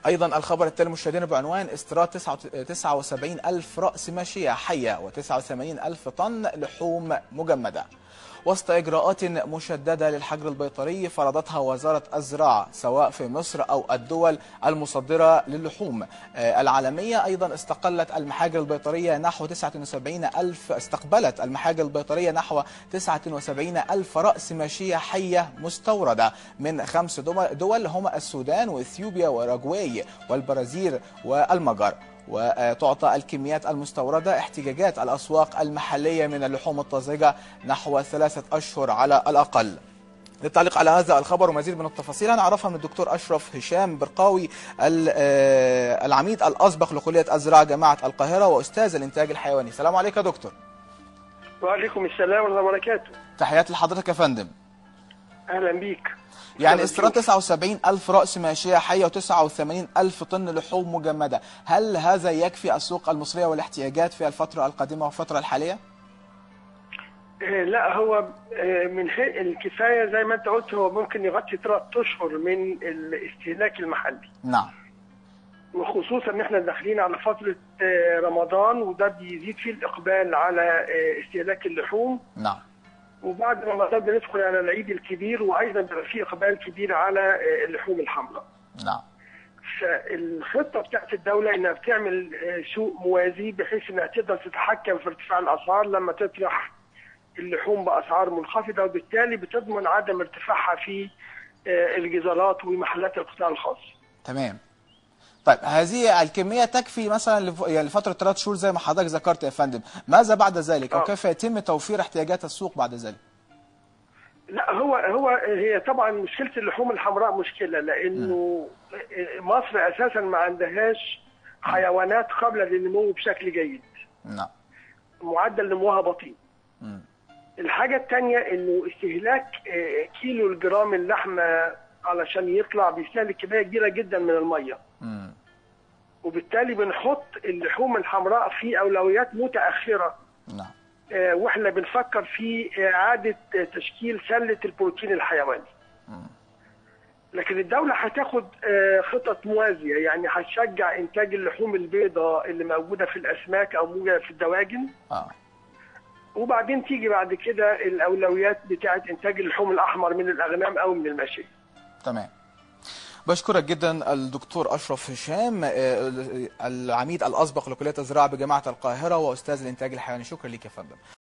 أيضا الخبر التالي مشاهدينا بعنوان استيراد 79 ألف رأس ماشية حية و89 ألف طن لحوم مجمدة وسط إجراءات مشددة للحجر البيطري فرضتها وزارة الزراعة سواء في مصر أو الدول المصدرة للحوم العالمية أيضا استقلت المحاجر البيطرية نحو 79 ألف استقبلت المحاجر البيطرية نحو 79 ألف رأس ماشية حية مستوردة من خمس دول هما السودان وإثيوبيا وراجواي والبرازيل والمجر وتعطى الكميات المستوردة احتجاجات الأسواق المحلية من اللحوم الطازجة نحو ثلاثة أشهر على الأقل للتعليق على هذا الخبر ومزيد من التفاصيل هنعرفها من الدكتور أشرف هشام برقاوي العميد الأسبق لكلية الزراعة جامعة القاهرة وأستاذ الإنتاج الحيواني السلام عليكم يا دكتور وعليكم السلام ورحمة الله وبركاته تحياتي لحضرتك يا فندم أهلا بيك يعني استيراد 79 ألف رأس ماشية حية و89 ألف طن لحوم مجمدة هل هذا يكفي السوق المصرية والاحتياجات في الفترة القادمة والفترة الحالية؟ لا هو من الكفاية زي ما أنت قلت هو ممكن يغطي ثلاث أشهر من الاستهلاك المحلي نعم وخصوصا ان احنا داخلين على فتره رمضان وده بيزيد فيه الاقبال على استهلاك اللحوم نعم وبعد رمضان بندخل على العيد الكبير وايضا بيبقى في اقبال كبير على اللحوم الحمراء. نعم. فالخطه بتاعت الدوله انها بتعمل سوق موازي بحيث انها تقدر تتحكم في ارتفاع الاسعار لما تطرح اللحوم باسعار منخفضه وبالتالي بتضمن عدم ارتفاعها في الجزارات ومحلات القطاع الخاص. تمام. طيب هذه الكمية تكفي مثلا لفترة ثلاث شهور زي ما حضرتك ذكرت يا فندم، ماذا بعد ذلك أو كيف يتم توفير احتياجات السوق بعد ذلك؟ لا هو هو هي طبعا مشكلة اللحوم الحمراء مشكلة لأنه م. مصر أساسا ما عندهاش حيوانات قابلة للنمو بشكل جيد. نعم. معدل نموها بطيء. م. الحاجة الثانية إنه استهلاك كيلو الجرام اللحمة علشان يطلع بيستهلك كميه كبيره جدا من الميه. مم. وبالتالي بنحط اللحوم الحمراء في اولويات متاخره. نعم. آه واحنا بنفكر في اعاده تشكيل سله البروتين الحيواني. مم. لكن الدوله هتاخد آه خطط موازيه يعني هتشجع انتاج اللحوم البيضاء اللي موجوده في الاسماك او موجوده في الدواجن. اه وبعدين تيجي بعد كده الاولويات بتاعه انتاج اللحوم الاحمر من الاغنام او من الماشيه. تمام بشكرك جدا الدكتور اشرف هشام العميد الاسبق لكليه الزراعه بجامعه القاهره واستاذ الانتاج الحيواني شكرا لك يا فندم